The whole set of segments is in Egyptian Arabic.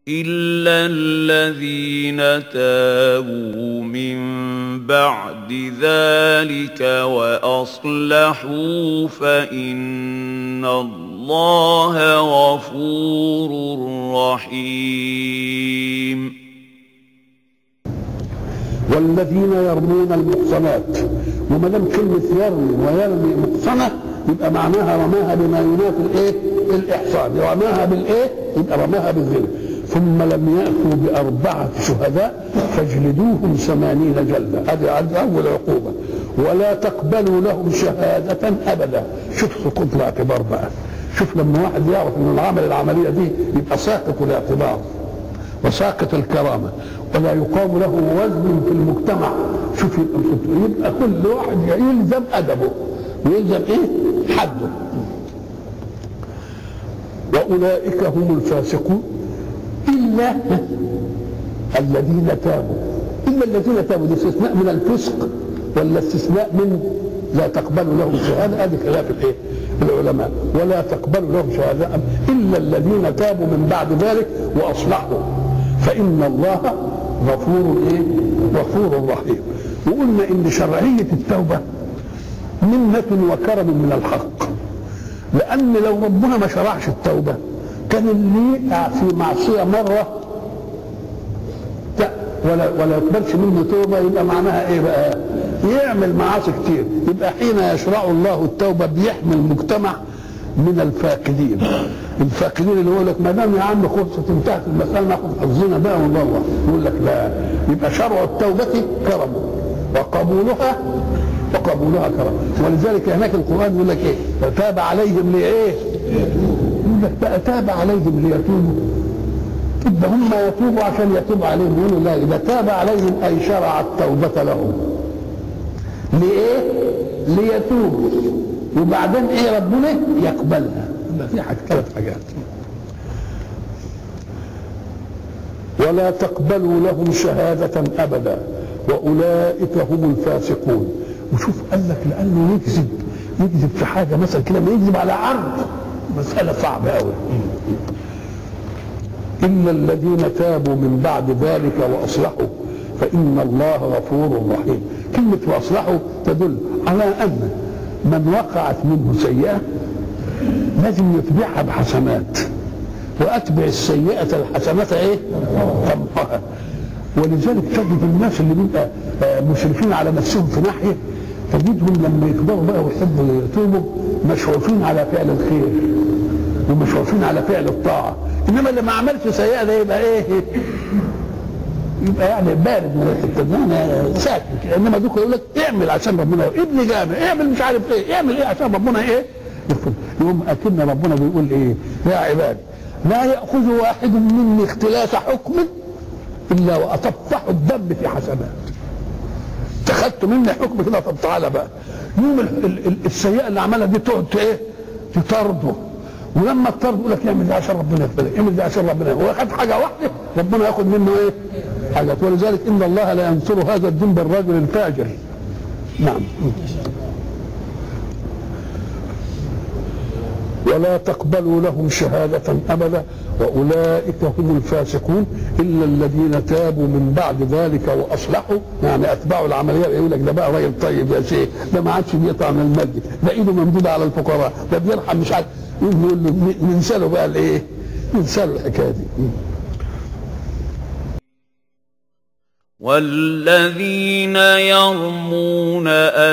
إلا الذين تابوا من بعد ذلك وأصلحوا فإن الله غفور رحيم والذين يرمون المحصنات وما دام كلمه يرمي ويرمي محصنه يبقى معناها رماها بما ينافي الايه؟ الاحصان رماها بالايه؟ يبقى رماها بالزنا ثم لم ياتوا باربعه شهداء فاجلدوهم ثمانين جلده هذه اول عقوبه ولا تقبلوا لهم شهاده ابدا شوف سقوط الاعتبار بقى شوف لما واحد يعرف انه عمل العمليه دي يبقى ساقط الاعتبار وساقط الكرامه ولا يقام له وزن في المجتمع شوف يبقى كل واحد يلزم ادبه ويلزم ايه حده واولئك هم الفاسقون الا الذين تابوا الا الذين تابوا ده استثناء من الفسق ولا استثناء من لا تقبل لهم شهاده هذه خلاف الايه؟ العلماء ولا تقبل لهم شهاده الا الذين تابوا من بعد ذلك واصلحوا فان الله غفور ايه؟ غفور رحيم وقلنا ان شرعيه التوبه منة وكرم من الحق لأن لو ربنا ما شرعش التوبة كان اللي يقع في معصية مرة ولا ولا يقبلش منه توبة يبقى معناها إيه بقى؟ يعمل معاصي كتير يبقى حين يشرع الله التوبة بيحمي المجتمع من الفاقدين الفاقدين اللي يقول لك ما دام يا عم خلصت انتهت المسألة ناخد حظنا بقى ونروح يقول لك لا يبقى شرع التوبة كرم وقبولها وقبولها كرم ولذلك هناك القرآن يقول لك ايه فتاب عليهم لإيه يقول لك بقى تاب عليهم ليتوبوا يبقى هم يتوبوا عشان يتوب عليهم يقولوا لا إذا تاب عليهم أي شرع التوبة لهم لإيه ليتوبوا وبعدين ايه ربنا يقبلها يبقى في حاجة ثلاث حاجات ولا تقبلوا لهم شهادة أبدا وأولئك هم الفاسقون وشوف قال لك لأنه يكذب يكذب في حاجة مثلا كده ما يكذب على عرض مسألة صعبة أوي إلا الذين تابوا من بعد ذلك وأصلحوا فإن الله غفور رحيم كلمة وأصلحوا تدل على أن من وقعت منه سيئة لازم يتبعها بحسنات وأتبع السيئة الحسنة إيه؟ تمحها ولذلك تجد الناس اللي بيبقى مشرفين على نفسهم في ناحية تجدهم لما يكبروا بقى ويحبوا يتوبوا مشغوفين على فعل الخير ومشغوفين على فعل الطاعة إنما اللي ما عملش سيئة ده يبقى إيه؟ يبقى يعني بارد من الحته يعني ساكت انما دوك يقول لك اعمل عشان ربنا ابني جامع اعمل مش عارف ايه اعمل ايه عشان ربنا ايه يغفر يوم اكن ربنا بيقول ايه يا عبادي لا ياخذ واحد مني اختلاس حكم الا واطفح الذنب في حسنات اتخذت مني حكم كده طب تعالى بقى يوم ال- ال- ال- السيئه اللي عملها دي تقعد ايه تطرده ولما تطرد يقول لك اعمل ده عشان ربنا يغفر لك اعمل ده عشان ربنا يغفر هو خد حاجه واحده ربنا ياخد منه ايه حاجات ولذلك ان الله لا ينصر هذا الدين بالرجل الفاجر نعم ولا تقبلوا لهم شهادة أبدا وأولئك هم الفاسقون إلا الذين تابوا من بعد ذلك وأصلحوا يعني أتبعوا العملية يقول لك ده بقى راجل طيب يا شيخ ده ما عادش بيطعم المسجد ده إيده ممدودة على الفقراء ده بيرحم مش عارف يقول له ننسى له بقى الإيه؟ ننسى له الحكاية دي والذين يرمون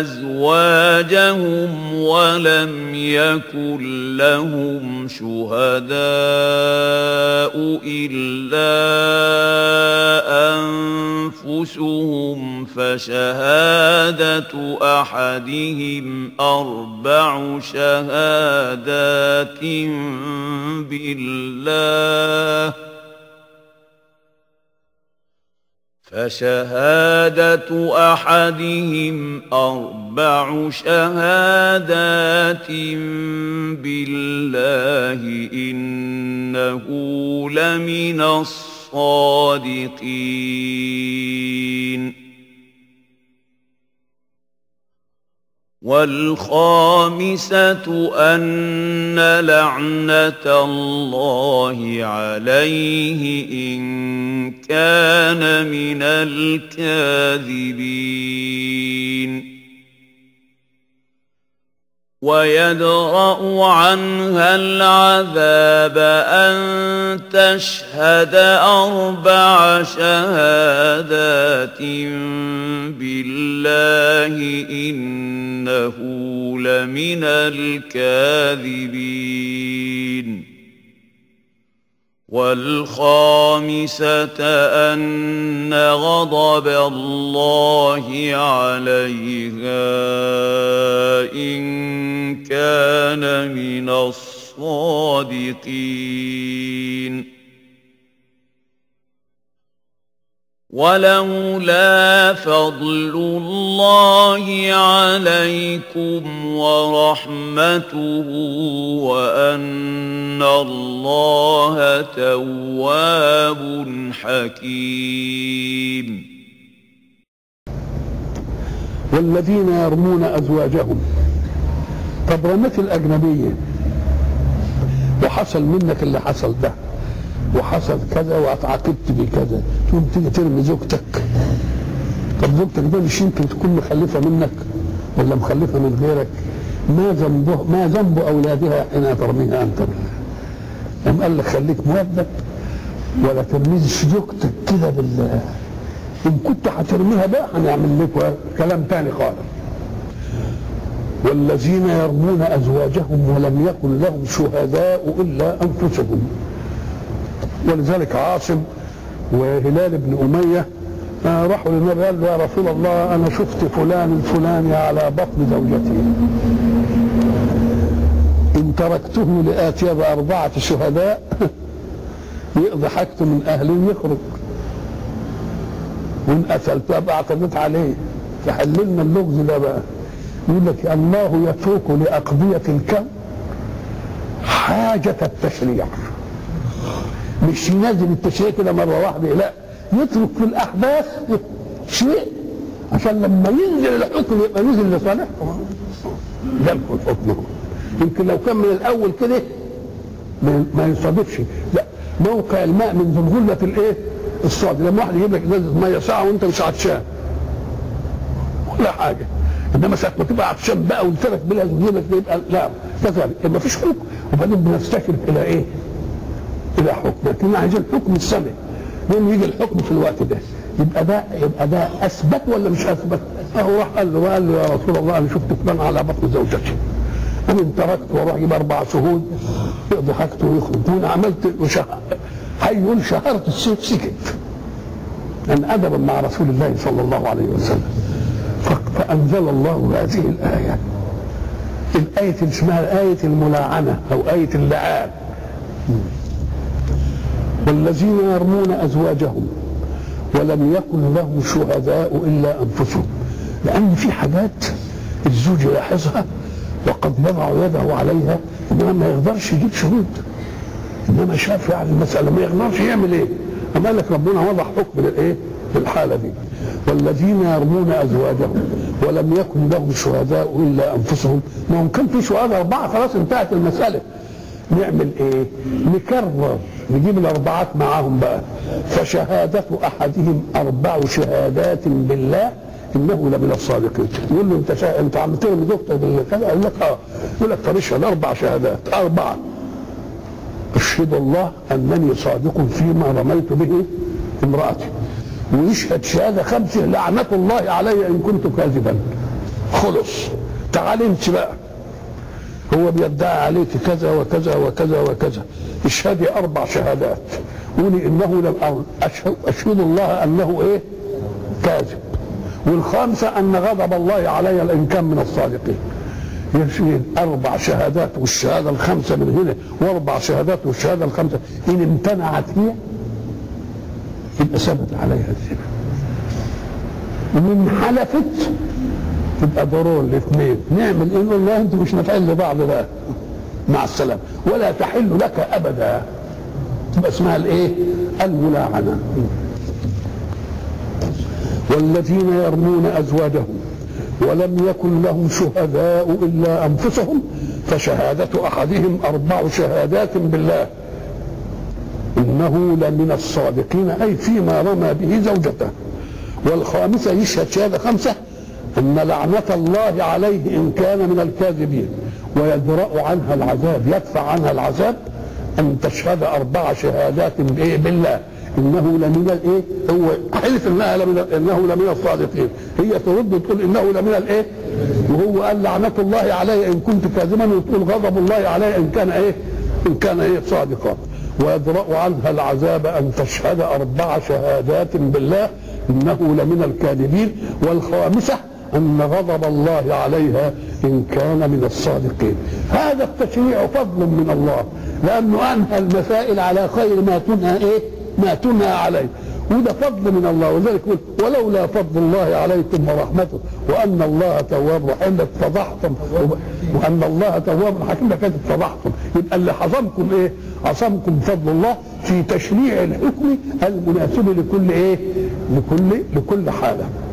أزواجهم ولم يكن لهم شهداء إلا أنفسهم فشهادة أحدهم أربع شهادات بالله فشهادة أحدهم أربع شهادات بالله إنه لمن الصادقين والخامسة أن لعنة الله عليه إن كان من الكاذبين ويدرأ عنها العذاب أن تشهد أربع شهادات بالله إنه لمن الكاذبين والخامسة أن غضب الله عليها إن كان من الصادقين ولولا فضل الله عليكم ورحمته وأن الله تواب حكيم والذين يرمون أزواجهم طب رميت الأجنبية وحصل منك اللي حصل ده وحصل كذا واتعاقبت بكذا تقوم تيجي ترمي زوجتك طب زوجتك دي مش يمكن تكون مخلفه منك ولا مخلفه من غيرك ما ذنبه ما ذنب اولادها حين ترميها انت قام قال لك خليك مؤدب ولا ترميش زوجتك كده بال ان كنت هترميها بقى هنعمل لك كلام تاني خالص والذين يرمون ازواجهم ولم يكن لهم شهداء الا انفسهم ولذلك عاصم وهلال بن أمية آه راحوا للنبي قال له يا رسول الله أنا شفت فلان الفلاني على بطن زوجتي إن تركته لآتي بأربعة شهداء يقضي حاجته من أهله ويخرج وإن قتلته أبقى اعتدت عليه فحللنا اللغز ده بقى يقول لك الله يترك لأقضية الكون حاجة التشريع مش ينزل التشريع كده مره واحده لا يترك في الاحداث شيء عشان لما ينزل الحكم يبقى نزل لصالحكم ده الحكم يمكن لو كان من الاول كده ما يصادفش لا موقع الماء من ذنبله الايه؟ الصاد لما واحد يجيب لك ازازه ميه ساعه وانت مش عطشان ولا حاجه انما ساعه ما تبقى عطشان بقى ولسانك بلا يجيب لك يبقى لا كذلك ما فيش حكم وبعدين بنفتكر الى ايه؟ الى حكم لكن عايزين حكم السمع يوم يجي الحكم في الوقت ده يبقى ده يبقى ده اثبت ولا مش اثبت؟ اهو راح قال له قال له يا رسول الله انا شفت فلان على بطن زوجتي انا ان تركت واروح اجيب اربع شهود يقضي حاجته ويخرج وانا عملت وشهر هيقول شهرت السيف سكت ان ادبا مع رسول الله صلى الله عليه وسلم فانزل الله هذه الايه الايه اللي اسمها ايه الملاعنه او ايه اللعان والذين يرمون ازواجهم ولم يكن لهم شهداء الا انفسهم لان في حاجات الزوج يلاحظها وقد يضع يده عليها انما ما يقدرش يجيب شهود انما شاف يعني المساله ما يقدرش يعمل ايه اما لك ربنا وضع حكم للايه للحاله دي والذين يرمون ازواجهم ولم يكن لهم شهداء الا انفسهم ما هم كان في شهداء اربعه خلاص انتهت المساله نعمل ايه نكرر نجيب الاربعات معاهم بقى فشهادة احدهم اربع شهادات بالله انه لمن الصادقين يقول له انت شا... انت عم ترمي دكتور بالكذا يقول لك اه يقول لك طب اشهد اربع شهادات اربعه اشهد الله انني صادق فيما رميت به امراتي ويشهد شهاده خمسه لعنه الله علي ان كنت كاذبا خلص تعال انت بقى هو بيدعي عليك كذا وكذا وكذا وكذا اشهدي اربع شهادات قولي انه لم أشهد, اشهد الله انه ايه كاذب والخامسه ان غضب الله علي ان كان من الصادقين يشهد اربع شهادات والشهاده الخمسه من هنا واربع شهادات والشهاده الخمسه ان امتنعت هي يبقى ثبت عليها الزنا ومن حلفت تبقى ضرور الاثنين نعمل ايه نقول لا انتوا مش نافعين لبعض بقى مع السلامه ولا تحل لك ابدا تبقى اسمها الايه الملاعنه والذين يرمون ازواجهم ولم يكن لهم شهداء إلا أنفسهم فشهادة أحدهم أربع شهادات بالله إنه لمن الصادقين أي فيما رمى به زوجته والخامسة يشهد شهادة خمسة أن لعنة الله عليه إن كان من الكاذبين ويدرأ عنها العذاب يدفع عنها العذاب أن تشهد أربع شهادات بإيه بالله إنه لمن الإيه هو حلف إنها لمن إنه لمن الصادقين هي ترد تقول إنه لمن الإيه وهو قال لعنة الله علي إن كنت كاذبا وتقول غضب الله علي إن كان إيه إن كان إيه صادقا ويدرأ عنها العذاب أن تشهد أربع شهادات بالله إنه لمن الكاذبين والخامسة أن غضب الله عليها إن كان من الصادقين هذا التشريع فضل من الله لأنه أنهى المسائل على خير ما تنهى إيه ما تنهى عليه وده فضل من الله ولذلك يقول ولولا فضل الله عليكم ورحمته وان الله تواب رحيم اتفضحتم وان الله تواب حكيم كانت اتفضحتم يبقى اللي حصمكم ايه؟ عصمكم فضل الله في تشريع الحكم المناسب لكل ايه؟ لكل لكل حاله